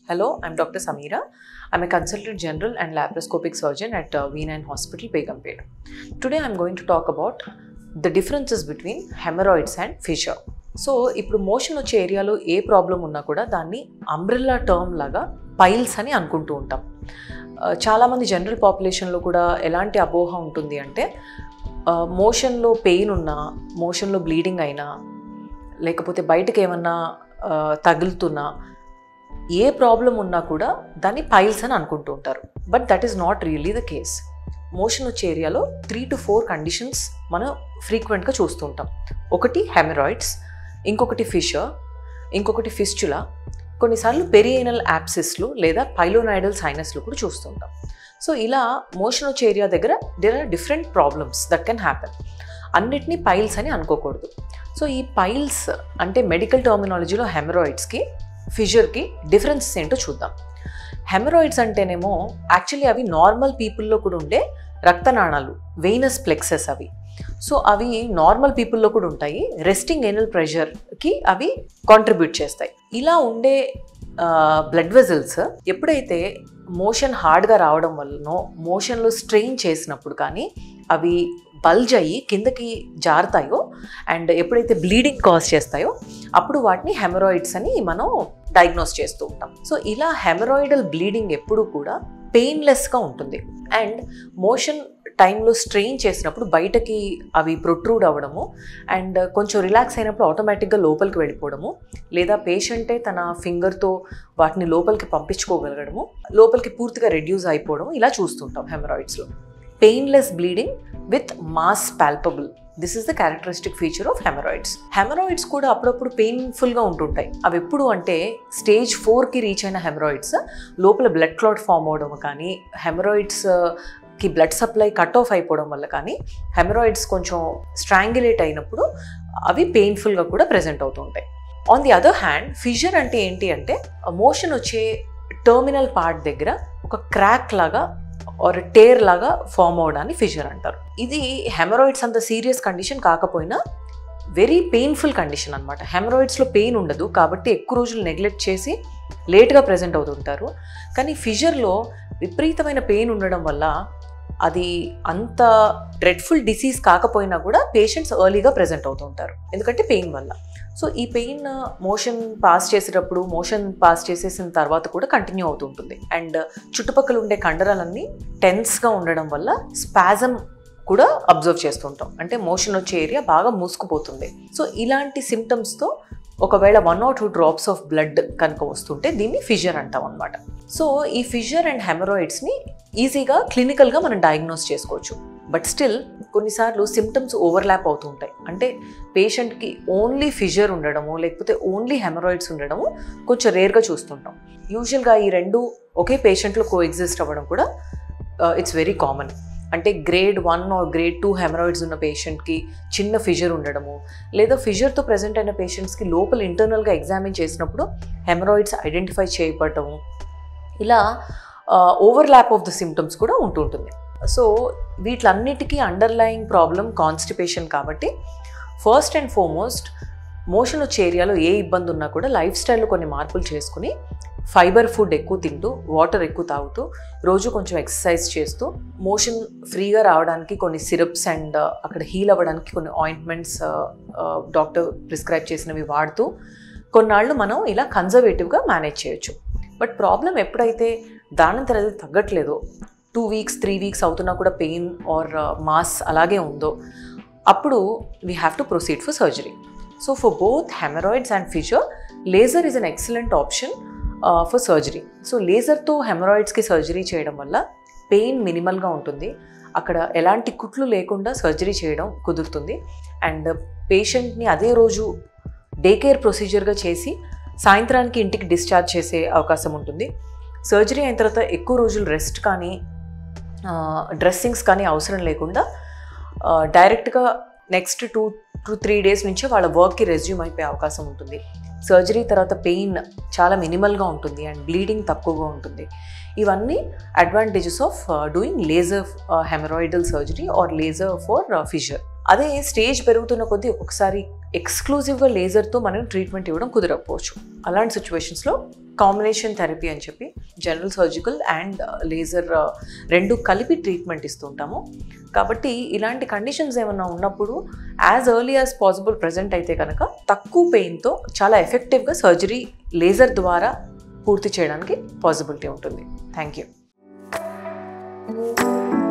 Hello, I'm Dr. Samira. I'm a consultant general and laparoscopic surgeon at uh, V9 Hospital, Begumpet. Today I'm going to talk about the differences between hemorrhoids and fissure. So ఇప్పుడు motion వచ్చే ఏరియాలో ఏ problem ఉన్నా కూడా దాన్ని umbrella term లాగా piles అని అనుకుంటూ ఉంటాం ఆ, చాలామంది జనరల్ పాపులేషన్లో కూడా ఎలాంటి అపోహ ఉంటుంది అంటే మోషన్లో పెయిన్ ఉన్నా మోషన్లో బ్లీడింగ్ అయినా లేకపోతే బయటకు ఏమన్నా ఆ, తగులుతున్నా ఏ ప్రాబ్లం ఉన్నా కూడా దాన్ని పైల్స్ అని అనుకుంటూ ఉంటారు but that is not really the case motion వచ్చే ఏరియాలో త్రీ టు ఫోర్ కండిషన్స్ మనం ఫ్రీక్వెంట్గా చూస్తూ ఉంటాం ఒకటి హెమరాయిడ్స్ ఇంకొకటి ఫిషర్ ఇంకొకటి ఫిస్చులా కొన్నిసార్లు పెరియేనల్ యాప్సిస్లు లేదా పైలోనైడల్ సైనస్లు కూడా చూస్తూ ఉంటాం సో ఇలా మోషన్ వచ్చే ఏరియా దగ్గర there are different problems that can happen అన్నిటినీ పైల్స్ అని అనుకోకూడదు సో ఈ పైల్స్ అంటే మెడికల్ టర్మినాలజీలో హెమరాయిడ్స్కి ఫిషర్కి డిఫరెన్సెస్ ఏంటో చూద్దాం హెమరాయిడ్స్ అంటేనేమో యాక్చువల్లీ అవి నార్మల్ పీపుల్లో కూడా ఉండే రక్తనాళాలు వెయినస్ ప్లెక్సెస్ అవి సో అవి నార్మల్ పీపుల్లో కూడా ఉంటాయి రెస్టింగ్ ఎనల్ ప్రెషర్కి అవి కాంట్రిబ్యూట్ చేస్తాయి ఇలా ఉండే బ్లడ్ వెజల్స్ ఎప్పుడైతే మోషన్ హార్డ్గా రావడం వల్లనో మోషన్లో స్ట్రెయిన్ చేసినప్పుడు కానీ అవి బల్జ్ అయ్యి కిందకి జారుతాయో అండ్ ఎప్పుడైతే బ్లీడింగ్ కాజ్ చేస్తాయో అప్పుడు వాటిని హెమరాయిడ్స్ అని మనం డయాగ్నోస్ చేస్తూ ఉంటాం సో ఇలా హెమరాయిడల్ బ్లీడింగ్ ఎప్పుడు కూడా పెయిన్లెస్గా ఉంటుంది అండ్ మోషన్ టైంలో స్ట్రెయిన్ చేసినప్పుడు బయటకి అవి ప్రొట్రూడ్ అవ్వడము అండ్ కొంచెం రిలాక్స్ అయినప్పుడు ఆటోమేటిక్గా లోపలికి వెళ్ళిపోవడము లేదా పేషెంటే తన ఫింగర్తో వాటిని లోపలికి పంపించుకోగలగడము లోపలికి పూర్తిగా రెడ్యూస్ అయిపోవడం ఇలా చూస్తుంటాం హెమరాయిడ్స్లో painless bleeding with mass palpable this is the characteristic feature of haemorrhoids haemorrhoids కూడా అప్పుడప్పుడు పెయిన్ఫుల్గా ఉంటుంటాయి అవి ఎప్పుడు అంటే స్టేజ్ ఫోర్కి రీచ్ అయిన హెమరాయిడ్స్ లోపల బ్లడ్ క్లాట్ ఫామ్ అవడం కానీ హెమరాయిడ్స్ కి బ్లడ్ సప్లై కట్ ఆఫ్ అయిపోవడం వల్ల కానీ హెమరాయిడ్స్ కొంచెం స్ట్రాంగులేట్ అయినప్పుడు అవి పెయిన్ఫుల్గా కూడా ప్రజెంట్ అవుతుంటాయి on the other hand fissure అంటే ఏంటి అంటే మోషన్ వచ్చే టర్మినల్ పార్ట్ దగ్గర ఒక క్రాక్ లాగా ఆర్ టేర్ లాగా ఫామ్ అవడాన్ని ఫిజర్ అంటారు ఇది హెమరాయిడ్స్ అంత సీరియస్ కండిషన్ కాకపోయినా వెరీ పెయిన్ఫుల్ కండిషన్ అనమాట హెమరాయిడ్స్లో పెయిన్ ఉండదు కాబట్టి ఎక్కువ రోజులు నెగ్లెక్ట్ చేసి లేట్గా ప్రజెంట్ అవుతుంటారు కానీ ఫిజర్లో విపరీతమైన పెయిన్ ఉండడం వల్ల అది అంత డ్రెడ్ఫుల్ డిసీజ్ కాకపోయినా కూడా పేషెంట్స్ ఎర్లీగా ప్రజెంట్ అవుతుంటారు ఎందుకంటే పెయిన్ వల్ల సో ఈ పెయిన్ మోషన్ పాస్ చేసేటప్పుడు మోషన్ పాస్ చేసేసిన తర్వాత కూడా కంటిన్యూ అవుతుంటుంది అండ్ చుట్టుపక్కల ఉండే కండరాలన్నీ టెన్స్గా ఉండడం వల్ల స్పాజం కూడా అబ్జర్వ్ చేస్తుంటాం అంటే మోషన్ వచ్చే ఏరియా బాగా మూసుకుపోతుంది సో ఇలాంటి సిమ్టమ్స్తో ఒకవేళ one or two drops of blood కనుక వస్తుంటే దీన్ని ఫిజర్ అంటాం అనమాట సో ఈ ఫిజర్ అండ్ హెమరాయిడ్స్ని ఈజీగా క్లినికల్గా మనం డయాగ్నోస్ చేసుకోవచ్చు బట్ స్టిల్ కొన్నిసార్లు సిమ్టమ్స్ ఓవర్లాప్ అవుతూ ఉంటాయి అంటే పేషెంట్కి ఓన్లీ ఫిజర్ ఉండడము లేకపోతే ఓన్లీ హెమరాయిడ్స్ ఉండడము కొంచెం రేర్గా చూస్తుంటాం యూజువల్గా ఈ రెండు ఒకే పేషెంట్లో కో ఎగ్జిస్ట్ అవ్వడం కూడా ఇట్స్ వెరీ కామన్ అంటే grade one or grade two haemorrhoids ఉన్న పేషెంట్కి చిన్న ఫిజర్ ఉండడము లేదా ఫిజర్తో ప్రజెంట్ అయిన పేషెంట్స్కి లోపల ఇంటర్నల్గా ఎగ్జామిన్ చేసినప్పుడు హెమరాయిడ్స్ ఐడెంటిఫై చేయబడటము ఇలా overlap of the symptoms కూడా ఉంటుంటుంది సో వీటిలన్నిటికీ అండర్లయింగ్ ప్రాబ్లం కాన్స్టిపేషన్ కాబట్టి ఫస్ట్ అండ్ ఫార్మోస్ట్ మోషన్ వచ్చే ఏరియాలో ఏ ఇబ్బంది ఉన్నా కూడా లైఫ్ స్టైల్లో కొన్ని మార్పులు చేసుకుని ఫైబర్ ఫుడ్ ఎక్కువ తింటూ వాటర్ ఎక్కువ తాగుతూ రోజు కొంచెం ఎక్సర్సైజ్ చేస్తూ మోషన్ ఫ్రీగా రావడానికి కొన్ని సిరప్స్ అండ్ అక్కడ హీల్ అవ్వడానికి కొన్ని ఆయింట్మెంట్స్ డాక్టర్ ప్రిస్క్రైబ్ చేసినవి వాడుతూ కొన్నాళ్ళు మనం ఇలా కన్జర్వేటివ్గా మేనేజ్ చేయొచ్చు బట్ ప్రాబ్లం ఎప్పుడైతే దానంతర అది తగ్గట్లేదో టూ వీక్స్ త్రీ వీక్స్ అవుతున్నా కూడా పెయిన్ ఆర్ మాస్ అలాగే ఉందో అప్పుడు we have to proceed for surgery so for both hemorrhoids and fissure laser is an excellent option for surgery so లేజర్తో హెమరాయిడ్స్కి సర్జరీ చేయడం వల్ల పెయిన్ మినిమల్గా ఉంటుంది అక్కడ ఎలాంటి కుట్లు లేకుండా సర్జరీ చేయడం కుదురుతుంది అండ్ పేషెంట్ని అదే రోజు డే కేర్ ప్రొసీజర్గా చేసి సాయంత్రానికి ఇంటికి డిశ్చార్జ్ చేసే అవకాశం ఉంటుంది సర్జరీ అయిన తర్వాత ఎక్కువ రోజులు రెస్ట్ కానీ డ్రెస్సింగ్స్ కానీ అవసరం లేకుండా డైరెక్ట్గా next two two three days నుంచే వాళ్ళ వర్క్కి రెజ్యూమ్ అయిపోయే అవకాశం ఉంటుంది సర్జరీ తర్వాత పెయిన్ చాలా మినిమల్గా ఉంటుంది అండ్ బ్లీడింగ్ తక్కువగా ఉంటుంది ఇవన్నీ advantages of doing laser hemorrhoidal surgery or laser for fissure అదే స్టేజ్ పెరుగుతున్న కొద్దీ ఒక్కొక్కసారి ఎక్స్క్లూజివ్గా లేజర్తో మనం ట్రీట్మెంట్ ఇవ్వడం కుదరకపోవచ్చు అలాంటి సిచ్యువేషన్స్లో కాంబినేషన్ థెరపీ అని చెప్పి జనరల్ సర్జికల్ అండ్ లేజర్ రెండు కలిపి ట్రీట్మెంట్ ఇస్తుంటాము కాబట్టి ఇలాంటి కండిషన్స్ ఏమైనా ఉన్నప్పుడు as early as possible present అయితే కనుక తక్కువ పెయిన్తో చాలా ఎఫెక్టివ్గా సర్జరీ లేజర్ ద్వారా పూర్తి చేయడానికి పాసిబిలిటీ ఉంటుంది థ్యాంక్ యూ